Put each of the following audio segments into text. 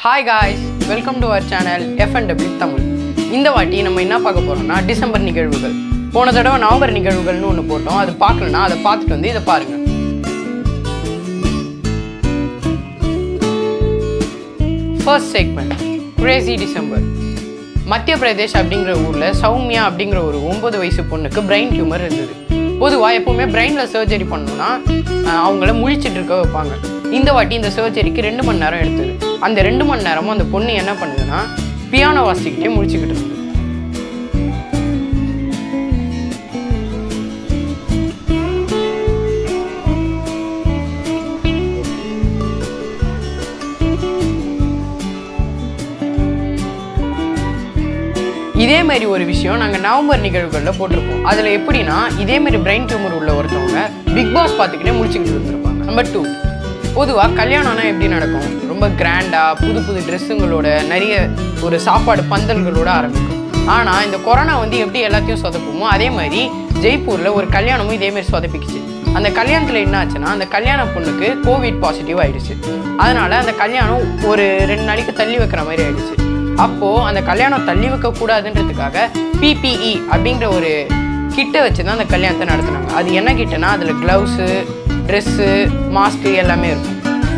hi guys welcome to our channel FNW Tamil இந்த வாட்டி நம்ம என்ன பார்க்க போறோம்னா டிசம்பர் நிகழ்வுகள் போன தடவை நவம்பர் நிகழ்வுகள்னு ஒன்று போட்டோம் அது பார்க்கலனா அதை பார்த்துட்டு வந்து இதை பாருங்க ஃபர்ஸ்ட் செக்மெண்ட் கிரேசி டிசம்பர் மத்திய பிரதேஷ் அப்படிங்கிற ஊரில் சௌமியா அப்படிங்கிற ஒரு ஒன்பது வயசு பொண்ணுக்கு பிரெயின் டியூமர் இருந்தது பொதுவாக எப்பவுமே பிரெயினில் சர்ஜரி பண்ணணும்னா அஹ், அவங்கள முழிச்சிட்டு இருக்க வைப்பாங்க இந்த வாட்டி இந்த சர்ஜரிக்கு ரெண்டு மணி நேரம் எடுத்தது அந்த ரெண்டு மணி நேரமும் அந்த பொண்ணு என்ன பண்ணுதுன்னா பியானோ வாசிக்கிட்டே முழிச்சுக்கிட்டு இருந்தது இதே மாதிரி ஒரு விஷயம் நாங்கள் நவம்பர் நிகழ்வுகளில் போட்டிருப்போம் அதில் எப்படின்னா இதே மாதிரி பிரெயின் டியூமர் உள்ள ஒருத்தவங்க பிக் பாஸ் பார்த்துக்கிட்டே முடிச்சுக்கிட்டு இருந்திருப்பாங்க நம்பர் டூ பொதுவாக கல்யாணம்னா எப்படி நடக்கும் ரொம்ப கிராண்டாக புது புது ட்ரெஸ்ஸுங்களோட நிறைய ஒரு சாப்பாடு பந்தல்களோட ஆரம்பிக்கும் ஆனால் இந்த கொரோனா வந்து எப்படி எல்லாத்தையும் சொதப்புமோ அதே மாதிரி ஜெய்ப்பூரில் ஒரு கல்யாணமும் இதே மாதிரி சொதப்பிக்குச்சு அந்த கல்யாணத்தில் என்ன ஆச்சுன்னா அந்த கல்யாண பொண்ணுக்கு கோவிட் பாசிட்டிவ் ஆயிடுச்சு அதனால அந்த கல்யாணம் ஒரு ரெண்டு நாளைக்கு தள்ளி வைக்கிற மாதிரி ஆயிடுச்சு அப்போ அந்த கல்யாணம் தள்ளி வைக்க கூடாதுன்றதுக்காக பிபிஇ அப்படிங்கிற ஒரு கிட்டை வச்சு தான் அந்த கல்யாணத்தை நடத்துனாங்க அது என்ன கிட்டனா அதில் க்ளவுஸு ட்ரெஸ்ஸு மாஸ்க்கு எல்லாமே இருக்கும்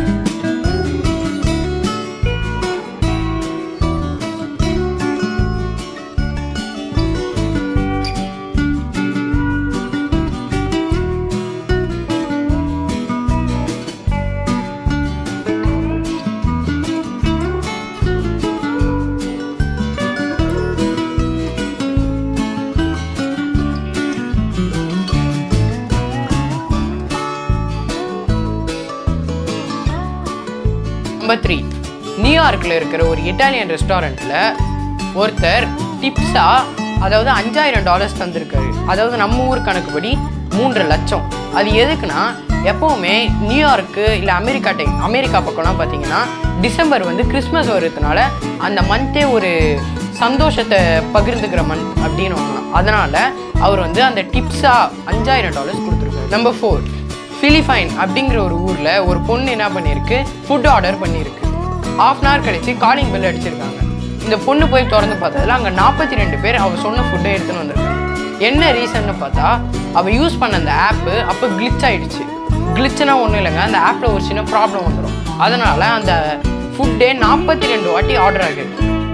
நம்பர் த்ரீ நியூயார்க்கில் இருக்கிற ஒரு இட்டாலியன் ரெஸ்டாரண்ட்டில் ஒருத்தர் டிப்ஸாக அதாவது அஞ்சாயிரம் டாலர்ஸ் தந்திருக்காரு அதாவது நம்ம ஊர் கணக்குப்படி மூன்று லட்சம் அது எதுக்குன்னா எப்போவுமே நியூயார்க்கு இல்லை அமெரிக்கா டைம் அமெரிக்கா பக்கம்லாம் பார்த்தீங்கன்னா டிசம்பர் வந்து கிறிஸ்மஸ் வருதுனால அந்த மந்த்தே ஒரு சந்தோஷத்தை பகிர்ந்துக்கிற மந்த் அப்படின்னு சொல்லலாம் அதனால் அவர் வந்து அந்த டிப்ஸாக அஞ்சாயிரம் டாலர்ஸ் கொடுத்துருக்காரு நம்பர் ஃபோர் ஃபிலிஃபைன் அப்படிங்கிற ஒரு ஊரில் ஒரு பொண்ணு என்ன பண்ணியிருக்கு ஃபுட் ஆர்டர் பண்ணியிருக்கு ஆஃப் அன் ஹவர் கழிச்சு காலிங் பெல் அடிச்சிருக்காங்க இந்த பொண்ணு போய் திறந்து பார்த்ததுல அங்கே நாற்பத்தி ரெண்டு பேர் அவள் சொன்ன ஃபுட்டை எடுத்துன்னு வந்திருக்காங்க என்ன ரீசன்னு பார்த்தா அவள் யூஸ் பண்ண அந்த ஆப்பு அப்போ கிளிச் ஆயிடுச்சு கிளிச்சுனா ஒன்றும் இல்லைங்க அந்த ஆப்பில் ஒரு சின்ன ப்ராப்ளம் வந்துடும் அதனால் அந்த ஃபுட்டே நாற்பத்தி ரெண்டு வாட்டி ஆர்டர் ஆகிருக்கு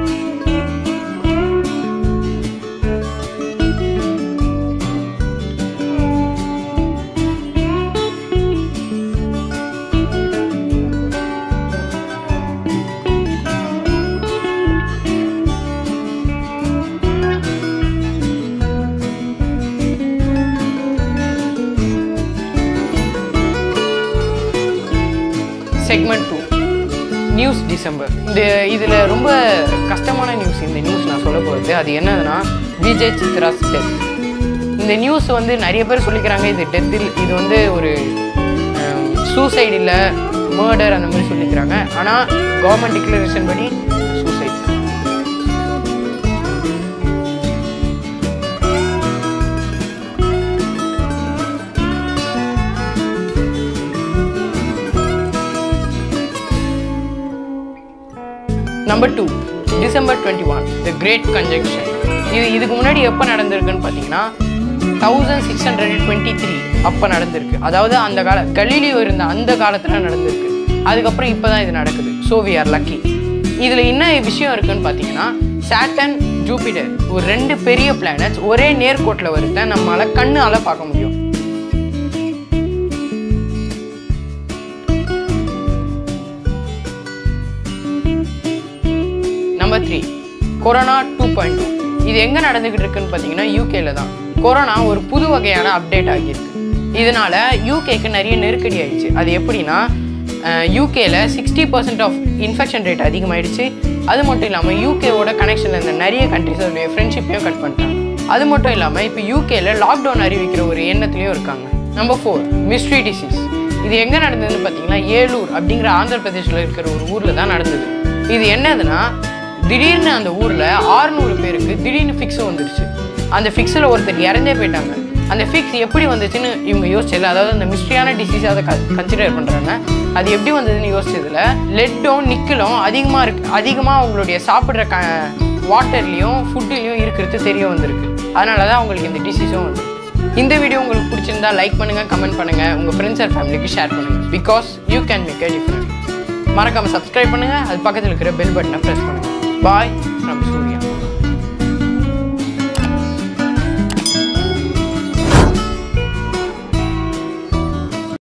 செக்மெண்ட் டூ நியூஸ் டிசம்பர் இந்த இதில் ரொம்ப கஷ்டமான நியூஸ் இந்த நியூஸ் நான் சொல்ல போகிறது அது என்னதுன்னா விஜய் சித்ராஸ் டெத் இந்த நியூஸ் வந்து நிறைய பேர் சொல்லிக்கிறாங்க இது டெத்தில் இது வந்து ஒரு சூசைடு இல்லை மர்டர் அந்த மாதிரி சொல்லிக்கிறாங்க ஆனால் கவர்மெண்ட் டிக்ளரேஷன் படி suicide number two December twenty one the great conjunction இது இதுக்கு முன்னாடி எப்போ நடந்திருக்குன்னு பார்த்தீங்கன்னா thousand six hundred twenty three அப்போ நடந்திருக்கு அதாவது அந்த கால கலீலியோ இருந்த அந்த காலத்தில் நடந்திருக்கு அதுக்கப்புறம் இப்போ தான் இது நடக்குது ஸோ வி ஆர் லக்கி இதில் என்ன விஷயம் இருக்குன்னு பார்த்தீங்கன்னா சாட்டன் ஜூபிட்டர் ஒரு ரெண்டு பெரிய பிளானட்ஸ் ஒரே நேர்கோட்டில் வருத நம்மளால் கண்ணால பார்க்க முடியும் number three corona two point two இது எங்கே நடந்துக்கிட்டு இருக்குன்னு பார்த்தீங்கன்னா யூகேல தான் கொரோனா ஒரு புது வகையான அப்டேட் ஆகியிருக்கு இதனால யூகேக்கு நிறைய நெருக்கடி ஆயிடுச்சு அது எப்படின்னா யூகேல sixty percent of infection rate அதிகமாயிடுச்சு அது மட்டும் இல்லாமல் யூகேவோட கனெக்ஷனில் இருந்த நிறைய கண்ட்ரிஸ் அதோடைய ஃப்ரெண்ட்ஷிப்பையும் கட் பண்ணிட்டாங்க அது மட்டும் இல்லாமல் இப்போ யூகேல லாக்டவுன் அறிவிக்கிற ஒரு எண்ணத்துலையும் இருக்காங்க நம்பர் ஃபோர் மிஸ்ட்ரி டிசீஸ் இது எங்கே நடந்ததுன்னு பார்த்தீங்கன்னா ஏலூர் அப்படிங்கிற ஆந்திர பிரதேசில் இருக்கிற ஒரு ஊரில் தான் நடந்தது இது என்னதுன்னா திடீர்னு அந்த ஊரில் 600 பேருக்கு திடீர்னு ஃபிக்ஸ் வந்துருச்சு அந்த ஃபிக்ஸில் ஒருத்தர் இறந்தே போயிட்டாங்க அந்த ஃபிக்ஸ் எப்படி வந்துச்சுன்னு இவங்க யோசிச்சல அதாவது அந்த மிஸ்ட்ரியான டிசீஸ் அதை கன்சிடர் பண்ணுறாங்க அது எப்படி வந்ததுன்னு யோசிச்சதுல லெட்டும் நிக்கலும் அதிகமாக இருக்கு அதிகமாக அவங்களுடைய சாப்பிட்ற க வாட்டர்லேயும் ஃபுட்டுலேயும் இருக்கிறது தெரிய வந்திருக்கு அதனால தான் அவங்களுக்கு இந்த டிசீஸும் வந்து இந்த வீடியோ உங்களுக்கு பிடிச்சிருந்தா லைக் பண்ணுங்கள் கமெண்ட் பண்ணுங்கள் உங்கள் ஃப்ரெண்ட்ஸ் அண்ட் ஃபேமிலிக்கு ஷேர் பண்ணுங்கள் because you can make a different மறக்காமல் சப்ஸ்கிரைப் பண்ணுங்கள் அது பக்கத்தில் இருக்கிற பெல் பட்டனை ப்ரெஸ் பண்ணுங்கள் பாய் ஃப்ரம் சூர்யா